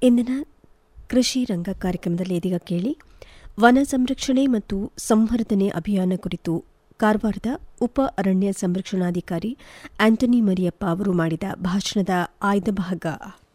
ಇಂದಿನ ಕೃಷಿ ರಂಗ ಕಾರ್ಯಕ್ರಮದಲ್ಲಿ ಇದೀಗ ಕೇಳಿ ವನ ಸಂರಕ್ಷಣೆ ಮತ್ತು ಸಂವರ್ಧನೆ ಅಭಿಯಾನ ಕುರಿತು ಕಾರವಾರದ ಉಪ ಅರಣ್ಯ ಸಂರಕ್ಷಣಾಧಿಕಾರಿ ಆಂಟನಿ ಮರಿಯಪ್ಪ ಅವರು ಮಾಡಿದ ಭಾಷಣದ ಆಯ್ದ ಭಾಗ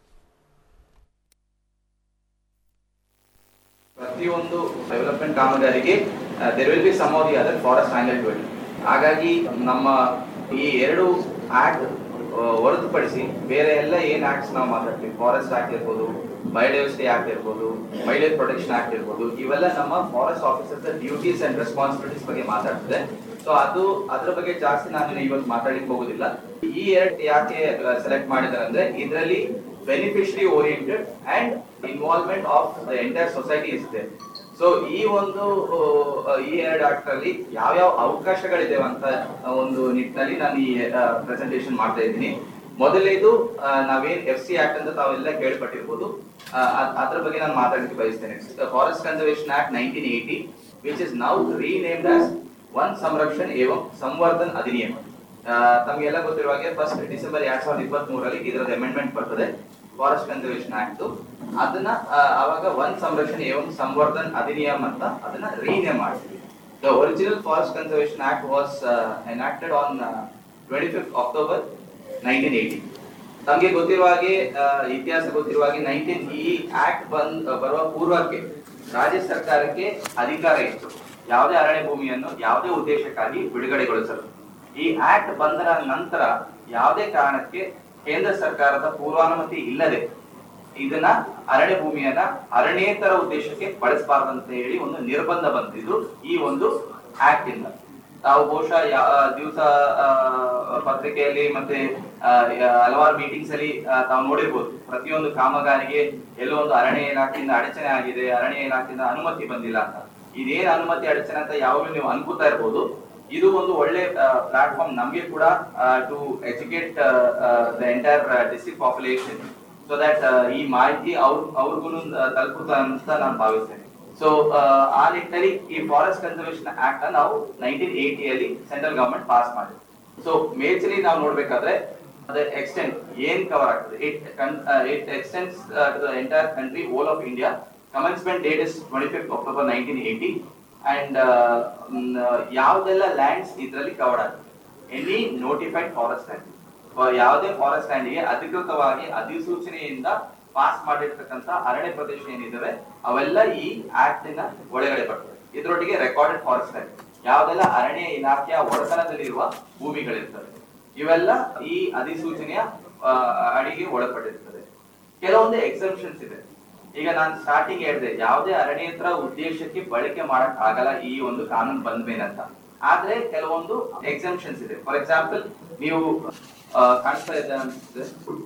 ಪ್ರತಿಯೊಂದು ಡೆವಲಪ್ಮೆಂಟ್ ಕಾಮಗಾರಿಗೆ there will be some of the other forest angle too ಹಾಗಾಗಿ ನಮ್ಮ ಈ ಎರಡು ಆಕ್ಟ್ ಹೊರತುಪಡಿಸಿ ಬೇರೆ ಎಲ್ಲ ಏನ್ ಆಕ್ಟ್ಸ್ ನಾವು ಮಾತಾಡ್ತೀವಿ ಫಾರೆಸ್ಟ್ ಆಕ್ಟ್ ಇರ್ಬೋದು ಬಯೋಡೈವರ್ಸಿಟಿ ಆಕ್ಟ್ ಇರ್ಬೋದು ವೈಲ್ಡ್ ಲೈಫ್ ಪ್ರೊಟೆಕ್ಷನ್ ಆಕ್ಟ್ ಇರ್ಬೋದು ಇವೆಲ್ಲ ನಮ್ಮ forest officers duties and responsibilities ಬಗ್ಗೆ ಮಾತಾಡ್ತದೆ ಸೊ ಅದು ಅದ್ರ ಬಗ್ಗೆ ಜಾಸ್ತಿ ನಾನು ಇವತ್ತು ಮಾತಾಡ್ಲಿಕ್ಕೆ ಹೋಗುದಿಲ್ಲ ಈ ಎರಡು ಯಾಕೆ ಸೆಲೆಕ್ಟ್ ಮಾಡಿದ್ದಾರೆ ಅಂದ್ರೆ ಇದರಲ್ಲಿ beneficiary oriented and involvement of the entire society is there so ಈ ಒಂದು ಆ, ಈ ಎರಡು ಆಕ್ಟ್ ಅಲ್ಲಿ ಯಾವ್ಯಾವ ಅವಕಾಶಗಳಿದೆ ಅಂತ ಒಂದು ನಿಟ್ಟಿನಲ್ಲಿ ನಾನು ಈ ಪ್ರೆಸೆಂಟೇಶನ್ ಮಾಡ್ತಾ ಇದ್ದೀನಿ ಮೊದಲನೇದು ಆ, ನಾವೇನ್ ಎಫ್ ಸಿ ಆಕ್ಟ್ ಅಂತ ತಾವೆಲ್ಲ ಕೇಳ್ಪಟ್ಟಿರ್ಬೋದು ಆ, ಅದ್- ಅದ್ರ ಬಗ್ಗೆ ನಾನು ಮಾತಾಡಲಿಕ್ಕೆ ಬಯಸ್ತೇನೆ forest conservation act nineteen eighty which is now renamed as Van Sanrakshan Evam Samvardhan ಅಧಿನಿಯಮ ಆ, ತಮ್ಗೆಲ್ಲ ಗೊತ್ತಿರುವ ಹಾಗೆ ಫಸ್ಟ್ ಡಿಸೆಂಬರ್ ಎರಡ್ ಸಾವಿರದ ಇಪ್ಪತ್ತ್ ಮೂರರಲ್ಲಿ ಇದರದ ಅಮೆಂಡ್ಮೆಂಟ್ ಬರ್ತದೆ ಫಾರೆಸ್ಟ್ ಕನ್ಸರ್ವೇಷನ್ ಆಕ್ಟ್ ಅದನ್ನ ಆ, ಅವಾಗ ಒನ್ ಸಂರಕ್ಷಣೆ ಏವಂ ಸಂವರ್ಧನ್ ಅಧಿನಿಯಮ ಅಂತ ಅದನ್ನ ರೀನೇಮ್ ಮಾಡ್ತೀವಿ the original forest conservation act was enacted on twenty fifth October nineteen eighty ತಮಗೆ ಗೊತ್ತಿರುವ ಹಾಗೆ ಆ, ಇತಿಹಾಸ ಗೊತ್ತಿರುವ ಹಾಗೆ ನೈನ್ಟೀನ್ ಈ ಆಕ್ಟ್ ಬಂದ್ ಬರುವ ಪೂರ್ವಕ್ಕೆ ರಾಜ್ಯ ಸರ್ಕಾರಕ್ಕೆ ಅಧಿಕಾರ ಇತ್ತು ಯಾವುದೇ ಅರಣ್ಯ ಭೂಮಿಯನ್ನು ಯಾವುದೇ ಉದ್ದೇಶಕ್ಕಾಗಿ ಬಿಡುಗಡೆಗೊಳಿಸಲು ಈ ಆಕ್ಟ್ ಬಂದ ನಂತರ ಯಾವುದೇ ಕಾರಣಕ್ಕೆ ಕೇಂದ್ರ ಸರ್ಕಾರದ ಪೂರ್ವಾನುಮತಿ ಇಲ್ಲದೆ ಇದನ್ನ ಅರಣ್ಯ ಭೂಮಿಯನ್ನ ಅರಣ್ಯೇತರ ಉದ್ದೇಶಕ್ಕೆ ಬಳಸಬಾರ್ದಂತ ಹೇಳಿ ಒಂದು ನಿರ್ಬಂಧ ಬಂದಿದ್ದು ಈ ಒಂದು ಆಕ್ಟ್ ಇಂದ ತಾವು ಬಹುಶಃ ದಿವಸ ಪತ್ರಿಕೆಯಲ್ಲಿ ಮತ್ತೆ ಆ, ಯ- ಹಲವಾರು ಮೀಟಿಂಗ್ಸ್ ಅಲ್ಲಿ ಆ, ತಾವು ನೋಡಿರ್ಬೋದು ಪ್ರತಿಯೊಂದು ಕಾಮಗಾರಿಗೆ ಎಲ್ಲೋ ಒಂದು ಅರಣ್ಯ ಇಲಾಖೆಯಿಂದ ಅಡಚಣೆ ಆಗಿದೆ ಅರಣ್ಯ ಇಲಾಖೆಯಿಂದ ಅನುಮತಿ ಬಂದಿಲ್ಲ ಅಂತ ಇದೇನ್ ಅನುಮತಿ ಅಡಚಣೆ ಅಂತ ಯಾವಾಗಲೂ ನೀವು ಅನ್ಕೋತಾ ಇರ್ಬೋದು ಇದು ಒಂದು ಒಳ್ಳೆ ಪ್ಲಾಟ್ಫಾರ್ಮ್ ನಮಗೆ ಕೂಡ to educate the entire district population so that ಈ ಮಾಹಿತಿ ಅವ್ರ ಅವ್ರಿಗೂ ತಲುಪುತ್ತ ಅಂತ ನಾನು ಭಾವಿಸ್ತೇನೆ ಸೊ ಆ ನಿಟ್ಟಿನಲ್ಲಿ ಈ ಫಾರೆಸ್ಟ್ ಕನ್ಸರ್ವೇಷನ್ ಆಕ್ಟ್ ನಾವು ನೈನ್ಟೀನ್ ಏಟಿಯಲ್ಲಿ ಸೆಂಟ್ರಲ್ ಗವರ್ಮೆಂಟ್ ಪಾಸ್ ಮಾಡಿದೆ ಸೊ ಮೇಜರ್ಲಿ ನಾವು ನೋಡ್ಬೇಕಾದ್ರೆ ಅದ ಎಕ್ಸ್ಟೆಂಟ್ ಏನ್ ಕವರ್ ಆಗ್ತದೆ it it extends to the entire country all of India commencement date is twenty fifth October nineteen eighty and ಯಾವ್ದೆಲ್ಲ ಲ್ಯಾಂಡ್ಸ್ ಇದರಲ್ಲಿ ಕವರ್ ಆಗುತ್ತೆ ಎನಿ ನೋಟಿಫೈಡ್ ಫಾರೆಸ್ಟ್ ಲ್ಯಾಂಡ್ ಯಾವುದೇ ಫಾರೆಸ್ಟ್ ಲ್ಯಾಂಡ್ಗೆ ಅಧಿಕೃತವಾಗಿ ಅಧಿಸೂಚನೆಯಿಂದ ಪಾಸ್ ಮಾಡಿರ್ತಕ್ಕಂಥ ಅರಣ್ಯ ಪ್ರದೇಶ ಏನಿದಾವೆ ಅವೆಲ್ಲ ಈ ಆಕ್ಟ್ ನ ಒಳಗಡೆ ಬರ್ತವೆ ಇದರೊಟ್ಟಿಗೆ ರೆಕಾರ್ಡೆಡ್ ಫಾರೆಸ್ಟ್ ಲ್ಯಾಂಡ್ ಯಾವ್ದೆಲ್ಲ ಅರಣ್ಯ ಇಲಾಖೆಯ ಒಡೆತನದಲ್ಲಿರುವ ಭೂಮಿಗಳಿರ್ತವೆ ಇವೆಲ್ಲ ಈ ಅಧಿಸೂಚನೆಯ ಆ, ಅಡಿಗೆ ಒಳಪಟ್ಟಿರ್ತದೆ ಕೆಲವೊಂದು ಎಕ್ಸೆಪ್ಷನ್ಸ್ ಇದೆ ಈಗ ನಾನು ಸ್ಟಾರ್ಟಿಂಗ್ ಹೇಳಿದೆ ಯಾವುದೇ ಅರಣ್ಯೇತರ ಉದ್ದೇಶಕ್ಕೆ ಬಳಕೆ ಮಾಡಕ್ ಆಗಲ್ಲ ಈ ಒಂದು ಕಾನೂನು ಬಂದ್ಮೇನಂತ ಆದ್ರೆ ಕೆಲವೊಂದು ಎಕ್ಸೆಂಪ್ಷನ್ಸ್ ಇದೆ ಫಾರ್ ಎಕ್ಸಾಂಪಲ್ ನೀವು ಆ, ಕಾಣಿಸ್ತಾ ಇದೆ ಅನ್ಸುತ್ತೆ